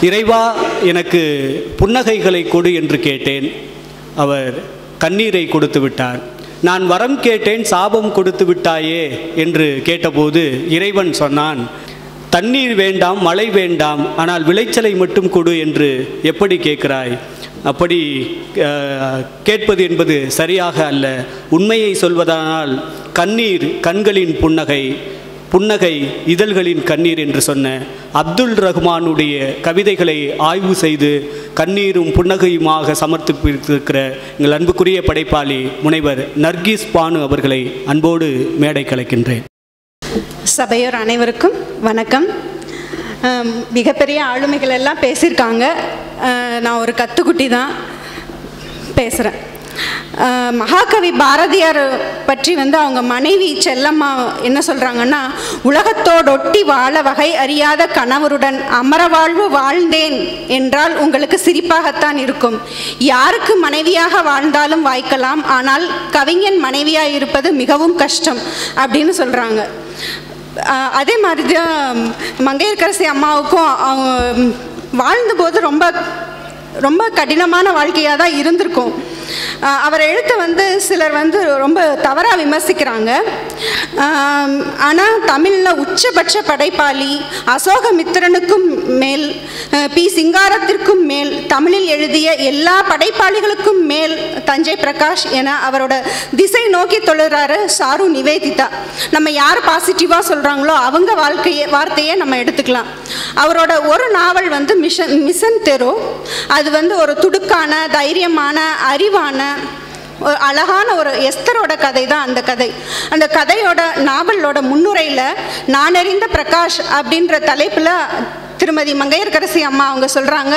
இறைவா எனக்கு புன்னகைகளை கொடு என்று கேட்டேன் அவர் கண்ணீரை கொடுத்து விட்டார் நான் வரம் கேட்டேன் சாபம் கொடுத்து விட்டாயே என்று கேட்டபோது இறைவன் சொன்னான் தண்ணீர் வேண்டாம் மழை வேண்டாம் ஆனால் விளைச்சலை மட்டும் கொடு என்று எப்படி கேட்கிறாய் அப்படி அஹ், கேட்பது என்பது சரியாக அல்ல உண்மையை சொல்வதானால் கண்ணீர் கண்களின் புன்னகை புன்னகை இதழ்களின் கண்ணீர் என்று சொன்ன அப்துல் ரஹ்மானுடைய கவிதைகளை ஆய்வு செய்து கண்ணீரும் புன்னகையுமாக சமர்ப்பித்திருக்கிற எங்கள் அன்புக்குரிய படைப்பாளி முனைவர் நர்கீஸ் பானு அவர்களை அன்போடு மேடை கலைக்கின்றேன் சபையோர் அனைவருக்கும் வணக்கம் ஆம், மிகப்பெரிய ஆளுமைகள் எல்லாம் பேசியிருக்காங்க ஆ, நான் ஒரு கத்துக்குட்டி தான் பேசுகிறேன் மகாகவி பாரதியார் பற்றி வந்து அவங்க மனைவி செல்லம்மா என்ன சொல்கிறாங்கன்னா உலகத்தோடொட்டி வாழ வகை அறியாத கணவருடன் அமர வாழ்வு வாழ்ந்தேன் என்றால் உங்களுக்கு சிரிப்பாகத்தான் இருக்கும் யாருக்கு மனைவியாக வாழ்ந்தாலும் வாய்க்கலாம் ஆனால் கவிஞன் மனைவியாக இருப்பது மிகவும் கஷ்டம் அப்படின்னு சொல்கிறாங்க ஆஹ் அதே மாதிரி தான் மங்கையர்கரசி அம்மாவுக்கும் அவங்க வாழ்ந்தபோது ரொம்ப ரொம்ப கடினமான வாழ்க்கையாக தான் இருந்திருக்கும் ஆஹ் அவர் எழுத்தை வந்து சிலர் வந்து ரொம்ப தவறாக விமர்சிக்கிறாங்க ஆனால் தமிழில் உச்சபட்ச படைப்பாளி அசோகமித்திரனுக்கும் மேல் ஆஹ் பி சிங்காரத்திற்கும் மேல் தமிழில் எழுதிய எல்லா படைப்பாளிகளுக்கும் மேல் தஞ்சை பிரகாஷ் என அவரோட திசை நோக்கி தொழுறாரு சாரு நிவேதிதா நம்ம யார் பாசிட்டிவாக சொல்கிறாங்களோ அவங்க வாழ்க்கையை வார்த்தையை நம்ம எடுத்துக்கலாம் அவரோட ஒரு நாவல் வந்து மிஷன் மிஷன் தெரு அது வந்து ஒரு துடுக்கான தைரியமான அறிவான ஒரு அழகான ஒரு எஸ்தரோட கதை தான் அந்த கதை அந்த கதையோட நாவலோட முன்னுரையில் நான் அறிந்த பிரகாஷ் அப்படின்ற தலைப்பில் திருமதி மங்கையர்கரசி அம்மா அவங்க சொல்கிறாங்க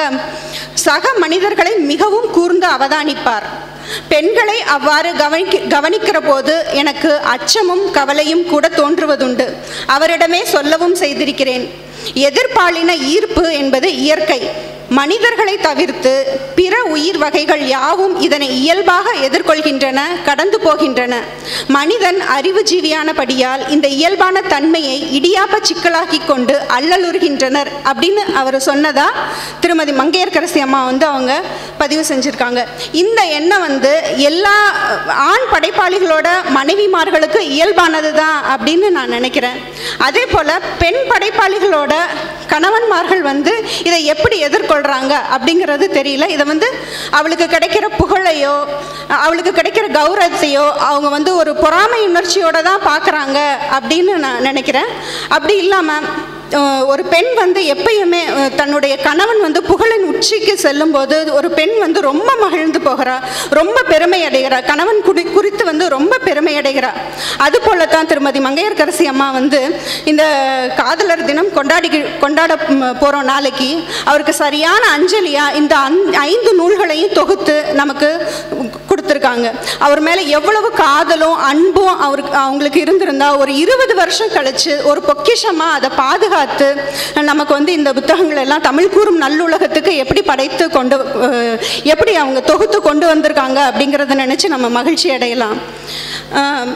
சக மனிதர்களை மிகவும் கூர்ந்து அவதானிப்பார் பெண்களை அவ்வாறு கவனிக்க கவனிக்கிற போது எனக்கு அச்சமும் கவலையும் கூட தோன்றுவதுண்டு அவரிடமே சொல்லவும் செய்திருக்கிறேன் எதிர்பாலின ஈர்ப்பு என்பது இயற்கை மனிதர்களை தவிர்த்து பிற உயிர் வகைகள் யாவும் இதனை இயல்பாக எதிர்கொள்கின்றன கடந்து போகின்றன மனிதன் அறிவு ஜீவியானபடியால் இந்த இயல்பான தன்மையை இடியாப்ப சிக்கலாக்கி கொண்டு அல்லலுறுகின்றனர் அப்படின்னு அவர் சொன்னதா திருமதி மங்கையர்கரசி அம்மா வந்து அவங்க பதிவு செஞ்சுருக்காங்க இந்த எண்ணம் வந்து எல்லா ஆண் படைப்பாளிகளோட மனைவிமார்களுக்கு இயல்பானது தான் அப்படின்னு நான் நினைக்கிறேன் அதே போல் பெண் படைப்பாளிகளோட கணவன்மார்கள் வந்து இதை எப்படி எதிர்கொள்கிறாங்க அப்படிங்கிறது தெரியல இதை வந்து அவளுக்கு கிடைக்கிற புகழையோ அவளுக்கு கிடைக்கிற கௌரவத்தையோ அவங்க வந்து ஒரு பொறாமை உணர்ச்சியோட தான் பார்க்குறாங்க அப்படின்னு நான் நினைக்கிறேன் அப்படி இல்லாமல் அஹ் ஒரு பெண் வந்து எப்பயுமே அஹ் தன்னுடைய கணவன் வந்து புகழின் உச்சிக்கு செல்லும்போது ஒரு பெண் வந்து ரொம்ப மகிழ்ந்து போகிறா ரொம்ப பெருமை அடைகிறா கணவன் குறி குறித்து வந்து ரொம்ப பெருமை அடைகிறா அது தான் திருமதி மங்கையர்கரசி அம்மா வந்து இந்த காதலர் தினம் கொண்டாடி கொண்டாட ம், போகிறோம் நாளைக்கு அவருக்கு சரியான அஞ்சலியா இந்த அந்- ஐந்து நூல்களையும் தொகுத்து நமக்கு கொடுத்துருக்காங்க அவர் மேலே எவ்வளவு காதலும் அன்பும் அவருக்கு அவங்களுக்கு இருந்திருந்தா ஒரு இருபது வருஷம் கழிச்சு ஒரு பொக்கிஷமாக அதை பாதுகாத்து நமக்கு வந்து இந்த புத்தகங்கள் எல்லாம் தமிழ் கூறும் நல்லுலகத்துக்கு எப்படி படைத்து கொண்டு அஹ், எப்படி அவங்க தொகுத்து கொண்டு வந்திருக்காங்க அப்படிங்கிறத நினச்சி நம்ம மகிழ்ச்சி அடையலாம் அஹ்,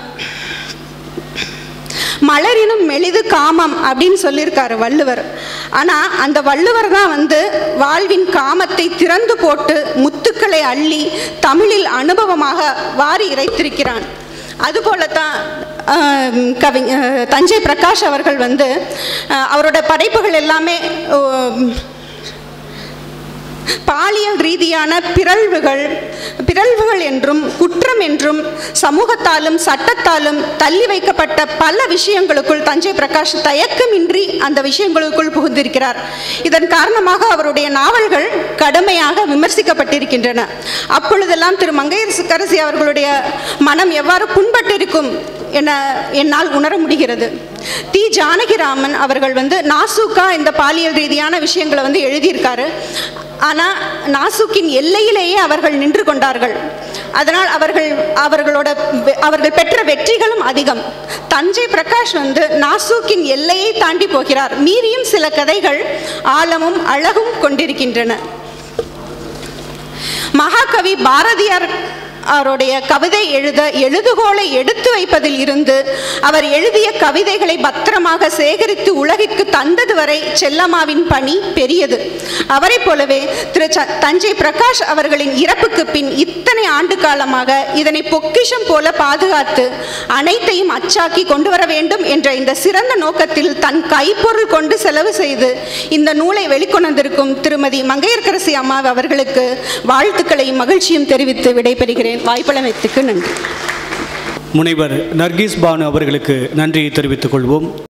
மலரினும் மெலிது காமம் அப்படின்னு சொல்லியிருக்காரு வள்ளுவர் ஆனால் அந்த வள்ளுவர் தான் வந்து வாழ்வின் காமத்தை திறந்து போட்டு முத்துக்களை அள்ளி தமிழில் அனுபவமாக வாரி இறைத்திருக்கிறான் அதுபோலத்தான் ஆஹ், கவி ஆஹ், தஞ்சை பிரகாஷ் அவர்கள் வந்து ஆஹ், அவரோட படைப்புகள் எல்லாமே ஆஹ், பாலியல் ரீதியான பிறழ்வுகள் பிறழ்வுகள் என்றும் குற்றம் என்றும் சமூகத்தாலும் சட்டத்தாலும் தள்ளி வைக்கப்பட்ட பல விஷயங்களுக்குள் தஞ்சை பிரகாஷ் தயக்கமின்றி அந்த விஷயங்களுக்குள் புகுந்திருக்கிறார் இதன் காரணமாக அவருடைய நாவல்கள் கடுமையாக விமர்சிக்கப்பட்டிருக்கின்றன அப்பொழுதெல்லாம் திரு மங்கையரசி அவர்களுடைய மனம் எவ்வாறு புண்பட்டிருக்கும் என என்னால் உணர முடிகிறது தி ஜானகிராமன் அவர்கள் வந்து நாசூக்கா இந்த பாலியல் ரீதியான விஷயங்களை வந்து எழுதியிருக்காரு ஆனால் நாசூக்கின் எல்லையிலேயே அவர்கள் நின்று கொண்டார்கள் அதனால் அவர்கள் அவர்களோட வெ- அவர்கள் பெற்ற வெற்றிகளும் அதிகம் தஞ்சை பிரகாஷ் வந்து நாசூக்கின் எல்லையை தாண்டி போகிறார் மீறியும் சில கதைகள் ஆழமும் அழகும் கொண்டிருக்கின்றன மகாகவி பாரதியார் அவருடைய கவிதை எழுத எழுதுகோலை எடுத்து வைப்பதில் இருந்து அவர் எழுதிய கவிதைகளை பத்திரமாக சேகரித்து உலகிற்கு தந்தது வரை செல்லம்மாவின் பணி பெரியது அவரைப் போலவே திரு ச- தஞ்சை பிரகாஷ் அவர்களின் இறப்புக்கு பின் இத்தனை ஆண்டு காலமாக இதனை பொக்கிஷம் போல பாதுகாத்து அனைத்தையும் அச்சாக்கி கொண்டு வர வேண்டும் என்ற இந்த சிறந்த நோக்கத்தில் தன் கைப்பொருள் கொண்டு செலவு செய்து இந்த நூலை வெளிக்கொணர்ந்திருக்கும் திருமதி மங்கையர்க்கரசி அம்மா அவர்களுக்கு வாழ்த்துக்களையும் மகிழ்ச்சியும் தெரிவித்து விடைபெறுகிறேன் வாய்ப்பளமைத்துக்கு நன்றி முனைவர் நர்கீஸ் பானு அவர்களுக்கு நன்றியை தெரிவித்துக் கொள்வோம்